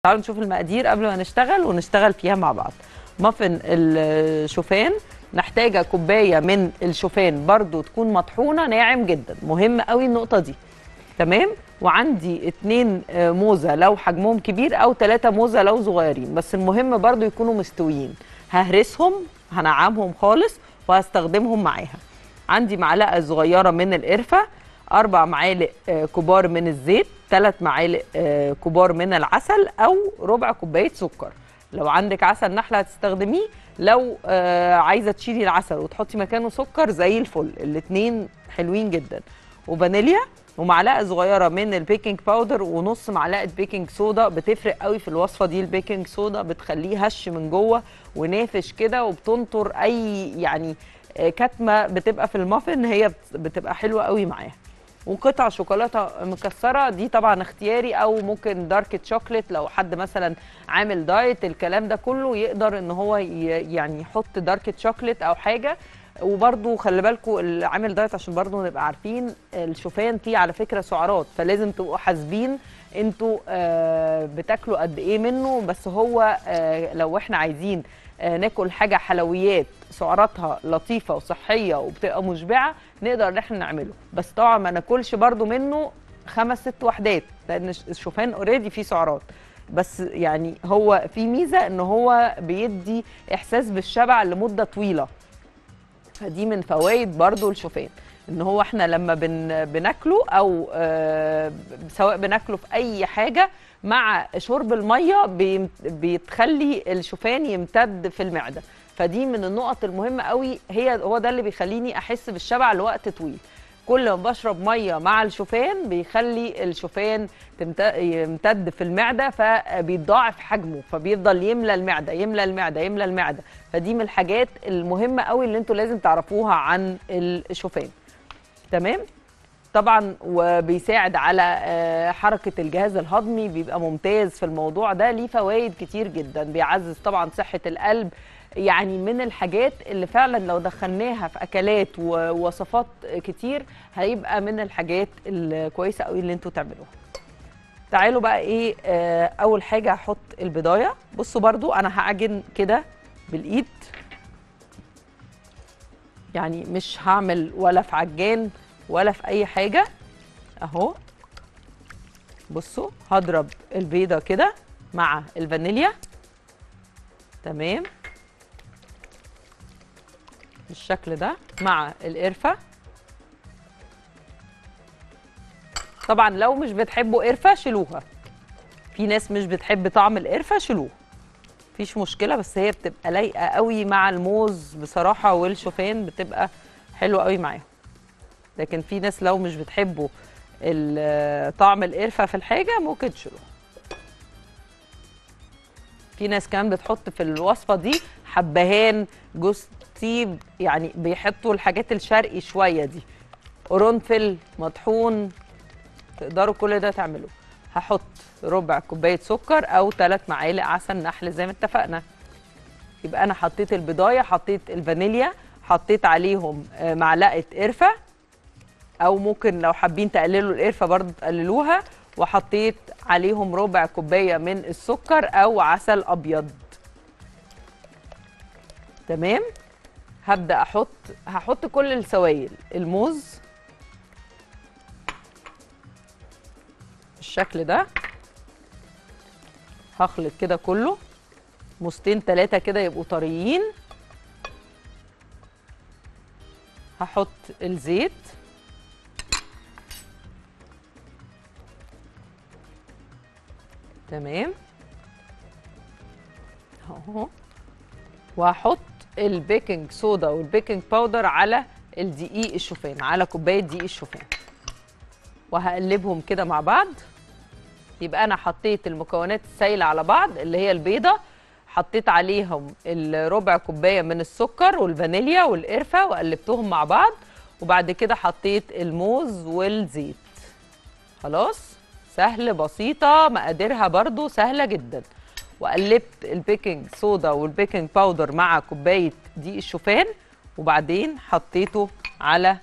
تعالوا نشوف المقادير قبل ما نشتغل ونشتغل فيها مع بعض مافن الشوفان نحتاج كوبايه من الشوفان برضو تكون مطحونه ناعم جدا مهم قوي النقطه دي تمام وعندي اتنين آه، موزه لو حجمهم كبير او ثلاثة موزه لو صغيرين بس المهم برضو يكونوا مستويين ههرسهم هنعمهم خالص وهستخدمهم معاها عندي معلقه صغيره من القرفه اربع معالق آه، كبار من الزيت ثلاث معالق آه، كبار من العسل او ربع كوبايه سكر لو عندك عسل نحله هتستخدميه لو آه، عايزه تشيلي العسل وتحطي مكانه سكر زي الفل الاتنين حلوين جدا وفانيليا ومعلقه صغيره من البيكنج باودر ونص معلقه بيكنج صودا بتفرق قوي في الوصفه دي البيكنج صودا بتخليه هش من جوه ونافش كده وبتنطر اي يعني آه، كتمه بتبقى في المافن هي بت- بتبقى حلوه قوي معاها وقطع شوكولاته مكسره دي طبعا اختياري او ممكن دارك شوكليت لو حد مثلا عامل دايت الكلام ده كله يقدر ان هو ي- يعني يحط دارك شوكليت او حاجه وبرده خلي بالكم اللي عامل دايت عشان برده نبقى عارفين الشوفان فيه على فكره سعرات فلازم تبقوا حاسبين انتوا آه، بتاكلوا قد ايه منه بس هو آه، لو احنا عايزين آه، ناكل حاجه حلويات سعراتها لطيفه وصحيه وبتبقى مشبعه نقدر ان احنا نعمله بس طبعا ما ناكلش برده منه خمس ست وحدات لان الش- الشوفان اوريدي فيه سعرات بس يعني هو في ميزه ان هو بيدي احساس بالشبع لمده طويله فدي من فوائد برضو الشوفان ان هو احنا لما بن بناكله او آه سواء بناكله في اي حاجه مع شرب الميه بيم- بيتخلي الشوفان يمتد في المعده فدي من النقط المهمه قوي هي هو ده اللي بيخليني احس بالشبع لوقت طويل كل ما بشرب ميه مع الشوفان بيخلي الشوفان تمت- يمتد في المعده فبيتضاعف حجمه فبيفضل يملى المعده يملى المعده يملى المعده فدي من الحاجات المهمه قوي اللي انتوا لازم تعرفوها عن الشوفان تمام طبعا وبيساعد على آه، حركه الجهاز الهضمي بيبقى ممتاز في الموضوع ده ليه فوائد كتير جدا بيعزز طبعا صحه القلب يعني من الحاجات اللي فعلا لو دخلناها في اكلات ووصفات كتير هيبقى من الحاجات الكويسه قوي اللي انتوا تعملوها تعالوا بقى ايه آه اول حاجه هحط البضايه بصوا برضو انا هعجن كده بالايد يعني مش هعمل ولا في عجان ولا في اي حاجه اهو بصوا هضرب البيضه كده مع الفانيليا تمام بالشكل ده مع القرفه طبعا لو مش بتحبوا قرفه شيلوها في ناس مش بتحب طعم القرفه شيلوه مفيش مشكله بس هي بتبقى لايقه قوي مع الموز بصراحه والشوفان بتبقى حلوه قوي معاهم لكن في ناس لو مش بتحبوا ال- طعم القرفه في الحاجه ممكن تشيلوها في ناس كمان بتحط في الوصفه دي حبهان جوز تيب يعني بيحطوا الحاجات الشرقي شويه دي قرنفل مطحون تقدروا كل ده تعملوه هحط ربع كوبايه سكر او ثلاث معالق عسل نحل زي ما اتفقنا يبقى انا حطيت البضايه حطيت الفانيليا حطيت عليهم آه، معلقه قرفه او ممكن لو حابين تقللوا القرفه برضو تقللوها وحطيت عليهم ربع كوبايه من السكر او عسل ابيض تمام هبدا احط هحط كل السوائل الموز بالشكل ده هخلط كده كله موزتين تلاتة كده يبقوا طريين هحط الزيت تمام اهو وهحط البيكنج صودا والبيكنج باودر على الدقيق الشوفان على كوبايه دقيق الشوفان وهقلبهم كده مع بعض يبقى انا حطيت المكونات السائله على بعض اللي هي البيضه حطيت عليهم الربع كوبايه من السكر والفانيليا والقرفه وقلبتهم مع بعض وبعد كده حطيت الموز والزيت خلاص سهل بسيطه مقاديرها برضو سهله جدا وقلبت البيكنج صودا والبيكنج باودر مع كوبايه دقيق الشوفان وبعدين حطيته على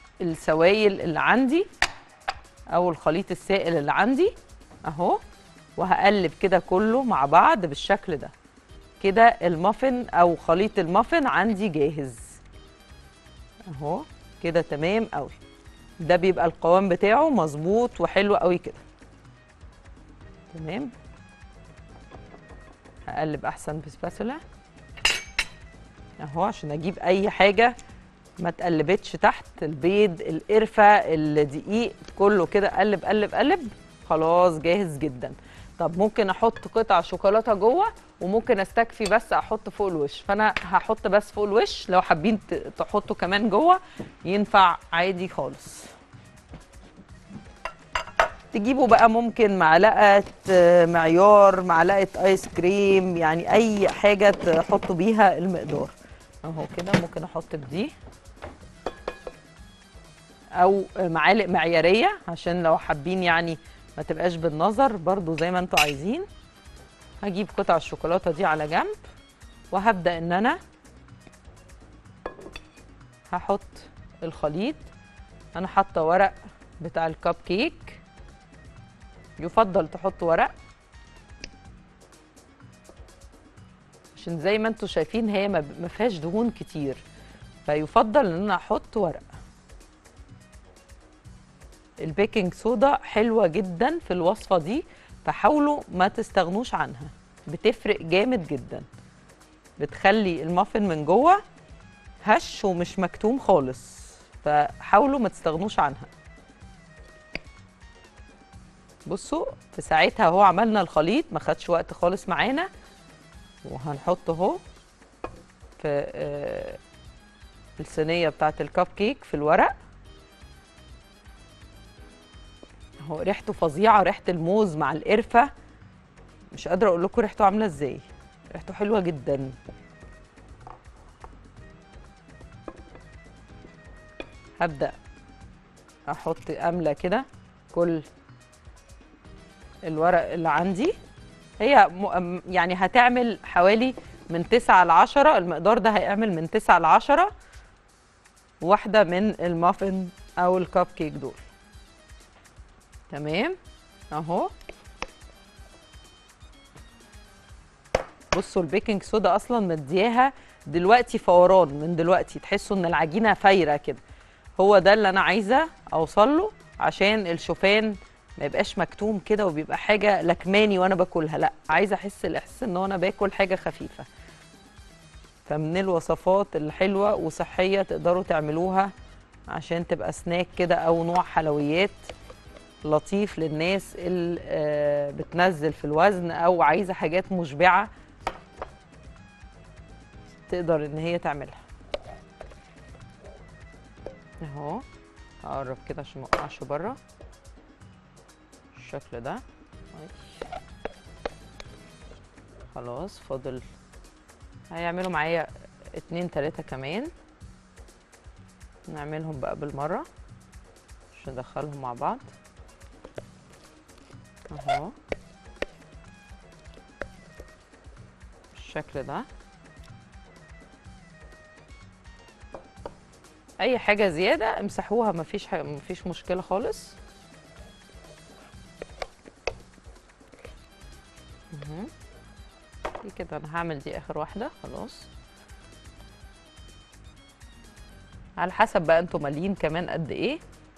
السوائل اللي عندي او الخليط السائل اللي عندي اهو وهقلب كده كله مع بعض بالشكل ده كده المافن او خليط المافن عندي جاهز اهو كده تمام قوي ده بيبقى القوام بتاعه مظبوط وحلو قوي كده تمام هقلب احسن بسباسولا اهو عشان اجيب اي حاجه ما تقلبتش تحت البيض القرفه الدقيق كله كده قلب قلب قلب خلاص جاهز جدا طب ممكن احط قطع شوكولاته جوه وممكن استكفي بس احط فوق الوش فانا هحط بس فوق الوش لو حابين ت- تحطوا كمان جوه ينفع عادي خالص تجيبوا بقى ممكن معلقه آه، معيار معلقه ايس كريم يعني اي حاجه تحطوا بيها المقدار اهو كده ممكن احط بدي او معالق معياريه عشان لو حابين يعني ما تبقاش بالنظر برضو زي ما انتوا عايزين هجيب قطع الشوكولاته دي على جنب وهبدا ان انا هحط الخليط انا حاطه ورق بتاع الكب كيك يفضل تحط ورق عشان زي ما انتوا شايفين هي ما ما فيهاش دهون كتير فيفضل ان انا احط ورق البيكنج صودا حلوه جدا في الوصفه دي فحاولوا ما تستغنوش عنها بتفرق جامد جدا بتخلي المافن من جوه هش ومش مكتوم خالص فحاولوا ما تستغنوش عنها بصوا في ساعتها اهو عملنا الخليط ما خدش وقت خالص معانا وهنحط اهو في آه، الصينيه بتاعه الكب كيك في الورق اهو ريحته فظيعه ريحه الموز مع القرفه مش قادره اقول لكم ريحته عامله ازاي ريحته حلوه جدا هبدا احط امله كده كل الورق اللي عندي هي م- يعني هتعمل حوالي من 9 ل 10 المقدار ده هيعمل من 9 ل 10 واحده من المافن او الكب كيك دول تمام اهو بصوا البيكنج صودا اصلا مدياها دلوقتي فوران من دلوقتي تحسوا ان العجينه فايره كده هو ده اللي انا عايزه اوصل له عشان الشوفان ما يبقاش مكتوم كده وبيبقى حاجه لكماني وانا باكلها لا عايزه احس الاحساس ان انا باكل حاجه خفيفه فمن الوصفات الحلوه وصحيه تقدروا تعملوها عشان تبقى سناك كده او نوع حلويات لطيف للناس اللي آه، بتنزل في الوزن او عايزه حاجات مشبعه تقدر ان هي تعملها اهو هقرب كده عشان ما اقعش بره الشكل ده ماشي. خلاص فاضل هيعملوا معايا اتنين تلاتة كمان نعملهم بقى بالمرة عشان ندخلهم مع بعض اهو بالشكل ده اي حاجه زياده امسحوها مفيش حاجة مفيش مشكله خالص مهم. دي كده انا هعمل دي اخر واحده خلاص على حسب بقى انتوا مالين كمان قد ايه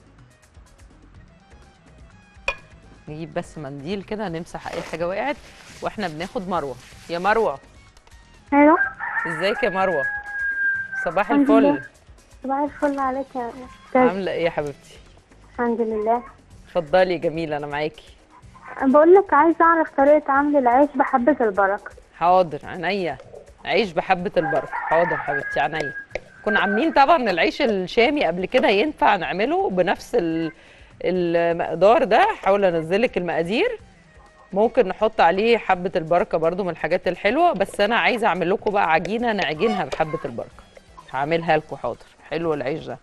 نجيب بس منديل كده نمسح اي حاجه وقعت واحنا بناخد مروه يا مروه ايوه ازيك يا مروه صباح الحمد لله. الفل صباح الفل عليك يا استاذ عامله ايه يا حبيبتي الحمد لله اتفضلي يا جميله انا معاكي بقول لك عايزه اعرف طريقه عمل العيش بحبه البركه حاضر عينيا عيش بحبه البركه حاضر حبيبتي عينيا كنا عاملين طبعا العيش الشامي قبل كده ينفع نعمله بنفس ال- المقدار ده حاول انزلك المقادير ممكن نحط عليه حبه البركه برضو من الحاجات الحلوه بس انا عايزه اعمل لكم بقى عجينه نعجنها بحبه البركه هعملها لكم حاضر حلو العيش ده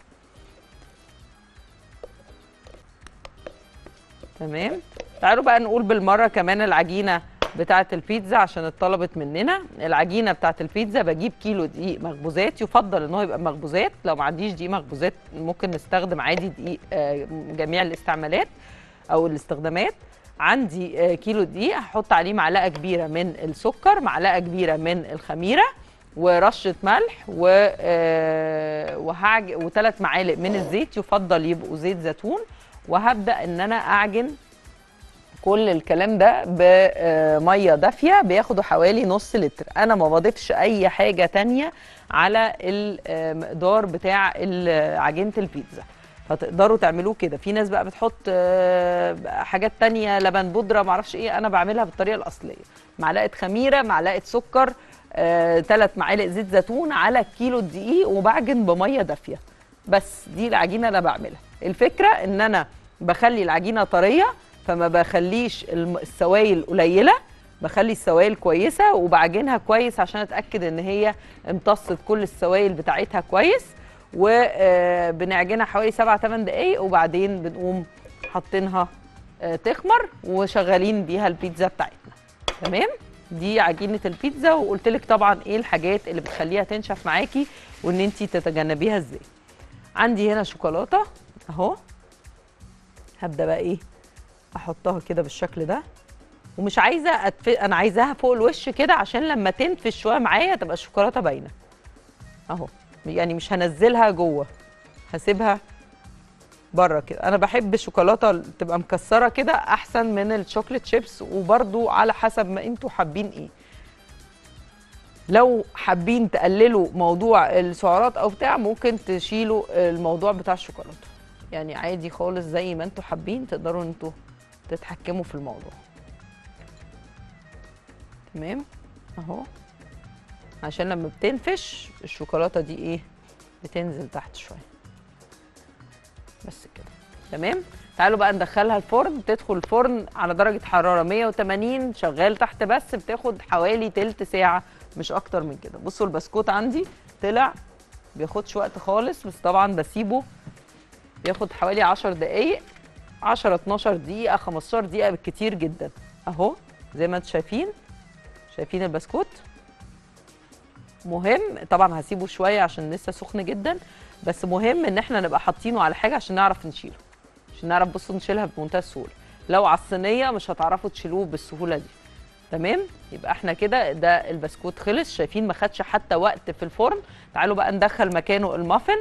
تمام تعالوا بقى نقول بالمره كمان العجينه بتاعه البيتزا عشان اتطلبت مننا العجينه بتاعه البيتزا بجيب كيلو دقيق مخبوزات يفضل ان هو يبقى مخبوزات لو ما عنديش دقيق مخبوزات ممكن نستخدم عادي دقيق آه، جميع الاستعمالات او الاستخدامات عندي آه، كيلو دقيق هحط عليه معلقه كبيره من السكر معلقه كبيره من الخميره ورشه ملح و آه، وهعج وثلاث معالق من الزيت يفضل يبقوا زيت زيتون وهبدا ان انا اعجن كل الكلام ده بميه دافيه بياخدوا حوالي نص لتر انا ما بضيفش اي حاجه تانية على المقدار بتاع ال- عجينه البيتزا فتقدروا تعملوه كده في ناس بقى بتحط آه، حاجات تانية لبن بودره معرفش ايه انا بعملها بالطريقه الاصليه معلقه خميره معلقه سكر ثلاث معالق زيت زيتون على كيلو الدقيق وبعجن بميه دافيه بس دي العجينه اللي انا بعملها الفكره ان انا بخلي العجينه طريه فما بخليش الم- السوائل قليله بخلي السوائل كويسه وبعجنها كويس عشان اتاكد ان هي امتصت كل السوائل بتاعتها كويس وبنعجنها حوالي 7 8 دقايق وبعدين بنقوم حاطينها آه، تخمر وشغالين بيها البيتزا بتاعتنا تمام دي عجينه البيتزا وقلت لك طبعا ايه الحاجات اللي بتخليها تنشف معاكي وان انت تتجنبيها ازاي عندي هنا شوكولاته اهو هبدا بقى ايه احطها كده بالشكل ده ومش عايزه أتف... انا عايزاها فوق الوش كده عشان لما تنفش شويه معايا تبقى الشوكولاته باينه اهو يعني مش هنزلها جوه هسيبها بره كده انا بحب الشوكولاته تبقى مكسره كده احسن من الشوكليت شيبس وبرده على حسب ما انتوا حابين ايه لو حابين تقللوا موضوع السعرات او بتاع ممكن تشيلوا الموضوع بتاع الشوكولاته يعني عادي خالص زي ما انتوا حابين تقدروا انتوا تتحكموا في الموضوع تمام اهو عشان لما بتنفش الشوكولاته دي ايه بتنزل تحت شويه بس كده تمام تعالوا بقى ندخلها الفرن تدخل الفرن على درجه حراره 180 شغال تحت بس بتاخد حوالي تلت ساعه مش اكتر من كده بصوا البسكوت عندي طلع بياخدش وقت خالص بس طبعا بسيبه بياخد حوالي 10 دقايق 10 12 دقيقه 15 دقيقه بالكتير جدا اهو زي ما انتم شايفين شايفين البسكوت مهم طبعا هسيبه شويه عشان لسه سخن جدا بس مهم ان احنا نبقى حاطينه على حاجه عشان نعرف نشيله عشان نعرف بصوا نشيلها بمنتهى السهوله لو على الصينيه مش هتعرفوا تشيلوه بالسهوله دي تمام يبقى احنا كده ده البسكوت خلص شايفين ما خدش حتى وقت في الفرن تعالوا بقى ندخل مكانه المافن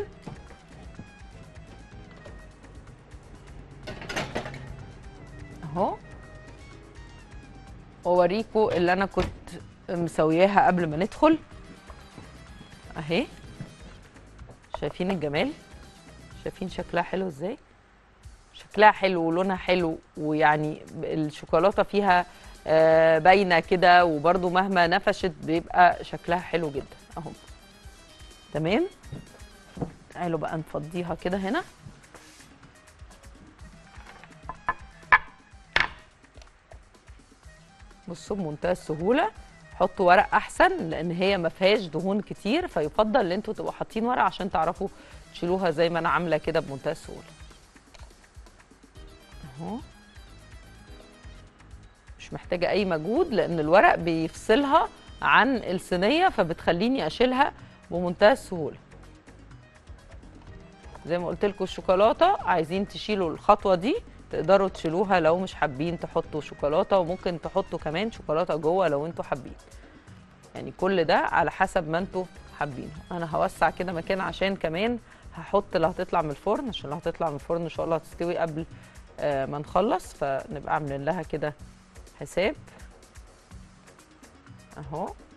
اهو واوريكم اللي انا كنت مسوياها قبل ما ندخل اهي شايفين الجمال شايفين شكلها حلو ازاي شكلها حلو ولونها حلو ويعني الشوكولاته فيها آه، باينه كده وبرده مهما نفشت بيبقى شكلها حلو جدا اهو تمام تعالوا بقى نفضيها كده هنا بصوا بمنتهى السهوله حطوا ورق احسن لان هي ما فيهاش دهون كتير فيفضل ان انتوا تبقوا حاطين ورق عشان تعرفوا تشيلوها زي ما انا عامله كده بمنتهى السهوله اهو مش محتاجه اي مجهود لان الورق بيفصلها عن الصينيه فبتخليني اشيلها بمنتهى السهوله زي ما قلت لكم الشوكولاته عايزين تشيلوا الخطوه دي تقدروا تشيلوها لو مش حابين تحطوا شوكولاته وممكن تحطوا كمان شوكولاته جوه لو انتوا حابين يعني كل ده على حسب ما انتوا حابين انا هوسع كده مكان عشان كمان هحط اللي هتطلع من الفرن عشان اللي هتطلع من الفرن ان شاء الله هتستوي قبل آه ما نخلص فنبقى عاملين لها كده حساب اهو